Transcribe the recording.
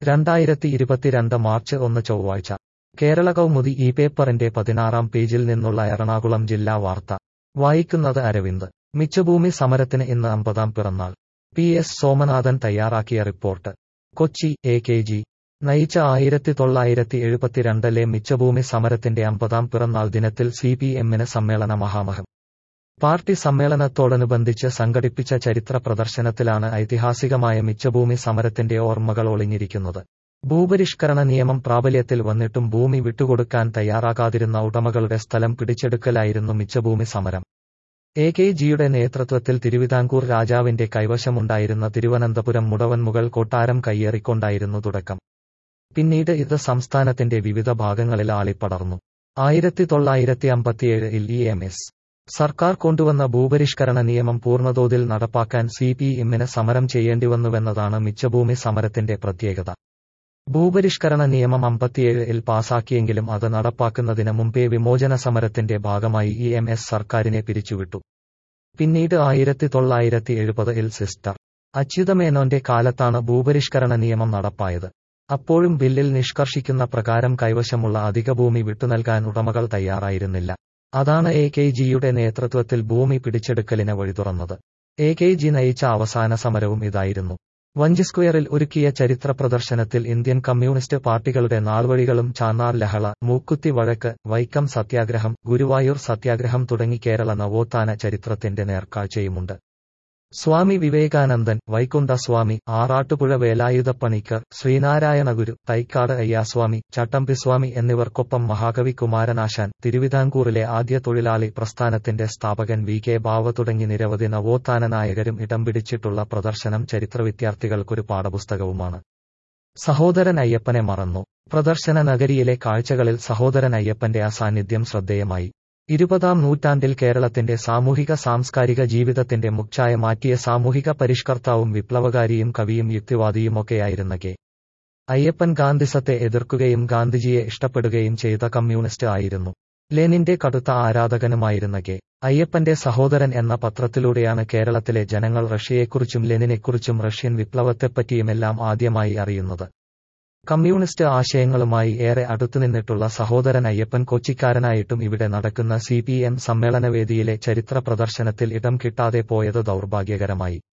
രണ്ടായിരത്തി ഇരുപത്തിരണ്ട് മാർച്ച് ഒന്ന് ചൊവ്വാഴ്ച കേരള കൗമുദി ഈ പേപ്പറിന്റെ പതിനാറാം പേജിൽ നിന്നുള്ള എറണാകുളം ജില്ലാ വാർത്ത വായിക്കുന്നത് അരവിന്ദ് മിച്ചഭൂമി സമരത്തിന് ഇന്ന് അമ്പതാം പിറന്നാൾ പി എസ് സോമനാഥൻ തയ്യാറാക്കിയ report Kochi A K G നയിച്ച ആയിരത്തി തൊള്ളായിരത്തി എഴുപത്തിരണ്ടിലെ മിച്ചഭൂമി സമരത്തിന്റെ അമ്പതാം പിറന്നാൾ ദിനത്തിൽ സി പി എമ്മിന് സമ്മേളന മഹാമഹം പാർട്ടി സമ്മേളനത്തോടനുബന്ധിച്ച് സംഘടിപ്പിച്ച ചരിത്ര പ്രദർശനത്തിലാണ് ഐതിഹാസികമായ മിച്ചഭൂമി സമരത്തിന്റെ ഓർമ്മകൾ ഒളിഞ്ഞിരിക്കുന്നത് ഭൂപരിഷ്കരണ നിയമം പ്രാബല്യത്തിൽ വന്നിട്ടും ഭൂമി വിട്ടുകൊടുക്കാൻ തയ്യാറാകാതിരുന്ന ഉടമകളുടെ സ്ഥലം പിടിച്ചെടുക്കലായിരുന്നു മിച്ചഭൂമി സമരം എ കെ ജിയുടെ നേതൃത്വത്തിൽ തിരുവിതാംകൂർ രാജാവിന്റെ കൈവശമുണ്ടായിരുന്ന തിരുവനന്തപുരം മുടവൻമുകൾ കൊട്ടാരം കയ്യേറിക്കൊണ്ടായിരുന്നു തുടക്കം പിന്നീട് ഇത് സംസ്ഥാനത്തിന്റെ വിവിധ ഭാഗങ്ങളിൽ ആളിപ്പടർന്നു ആയിരത്തി തൊള്ളായിരത്തി അമ്പത്തിയേഴിൽ ഇ എം എസ് സർക്കാർ കൊണ്ടുവന്ന ഭൂപരിഷ്കരണ നിയമം പൂർണ്ണതോതിൽ നടപ്പാക്കാൻ സി പി എമ്മിന് സമരം ചെയ്യേണ്ടിവന്നുവെന്നതാണ് മിച്ചഭൂമി സമരത്തിന്റെ പ്രത്യേകത ഭൂപരിഷ്കരണ നിയമം അമ്പത്തിയേഴിൽ പാസാക്കിയെങ്കിലും അത് നടപ്പാക്കുന്നതിന് മുമ്പേ വിമോചന സമരത്തിന്റെ ഭാഗമായി ഇ എം എസ് സർക്കാരിനെ പിരിച്ചുവിട്ടു പിന്നീട് ആയിരത്തി തൊള്ളായിരത്തി എഴുപതിൽ സിസ്റ്റർ അച്യുതമേനോന്റെ കാലത്താണ് ഭൂപരിഷ്കരണ നിയമം നടപ്പായത് അപ്പോഴും ബില്ലിൽ നിഷ്കർഷിക്കുന്ന പ്രകാരം കൈവശമുള്ള അധിക ഭൂമി വിട്ടുനൽകാൻ ഉടമകൾ തയ്യാറായിരുന്നില്ല അതാണ് എ കെ ജിയുടെ നേതൃത്വത്തിൽ ഭൂമി പിടിച്ചെടുക്കലിന് വഴി തുറന്നത് എ കെ ജി നയിച്ച അവസാന സമരവും ഇതായിരുന്നു വഞ്ചി സ്ക്വയറിൽ ഒരുക്കിയ ചരിത്ര പ്രദർശനത്തിൽ ഇന്ത്യൻ കമ്മ്യൂണിസ്റ്റ് പാർട്ടികളുടെ നാൾവഴികളും ചാന്നാർ ലഹള മൂക്കുത്തി വഴക്ക് വൈക്കം സത്യാഗ്രഹം ഗുരുവായൂർ സത്യാഗ്രഹം തുടങ്ങി കേരള നവോത്ഥാന ചരിത്രത്തിന്റെ നേർക്കാഴ്ചയുമുണ്ട് സ്വാമി വിവേകാനന്ദൻ വൈകുണ്ഠ സ്വാമി ആറാട്ടുപുഴ വേലായുധപ്പണിക്കർ ശ്രീനാരായണ ഗുരു തൈക്കാട് അയ്യാസ്വാമി ചട്ടമ്പിസ്വാമി എന്നിവർക്കൊപ്പം മഹാകവി കുമാരനാശാൻ തിരുവിതാംകൂറിലെ ആദ്യ തൊഴിലാളി പ്രസ്ഥാനത്തിന്റെ സ്ഥാപകൻ വി കെ ബാവ തുടങ്ങി നിരവധി നവോത്ഥാന നായകരും ഇടം പിടിച്ചിട്ടുള്ള പ്രദർശനം ചരിത്ര വിദ്യാർത്ഥികൾക്കൊരു പാഠപുസ്തകവുമാണ് സഹോദരൻ അയ്യപ്പനെ മറന്നു പ്രദർശന നഗരിയിലെ കാഴ്ചകളിൽ സഹോദരൻ അയ്യപ്പന്റെ അസാന്നിധ്യം ശ്രദ്ധേയമായി ഇരുപതാം നൂറ്റാണ്ടിൽ കേരളത്തിന്റെ സാമൂഹിക സാംസ്കാരിക ജീവിതത്തിന്റെ മുഖ്ഛായ മാറ്റിയ സാമൂഹിക പരിഷ്കർത്താവും വിപ്ലവകാരിയും കവിയും യുക്തിവാദിയുമൊക്കെയായിരുന്ന കെ അയ്യപ്പൻ ഗാന്ധിസത്തെ എതിർക്കുകയും ഗാന്ധിജിയെ ഇഷ്ടപ്പെടുകയും ചെയ്ത കമ്മ്യൂണിസ്റ്റ് ആയിരുന്നു ലെനിന്റെ കടുത്ത ആരാധകനുമായിരുന്ന കെ അയ്യപ്പന്റെ സഹോദരൻ എന്ന പത്രത്തിലൂടെയാണ് കേരളത്തിലെ ജനങ്ങൾ റഷ്യയെക്കുറിച്ചും ലെനിനെക്കുറിച്ചും റഷ്യൻ വിപ്ലവത്തെപ്പറ്റിയുമെല്ലാം ആദ്യമായി അറിയുന്നത് കമ്മ്യൂണിസ്റ്റ് ആശയങ്ങളുമായി ഏറെ അടുത്തുനിന്നിട്ടുള്ള സഹോദരൻ അയ്യപ്പൻ കൊച്ചിക്കാരനായിട്ടും ഇവിടെ നടക്കുന്ന സി പി എം സമ്മേളനവേദിയിലെ ചരിത്ര പ്രദർശനത്തിൽ ഇടം കിട്ടാതെ പോയത് ദൗർഭാഗ്യകരമായി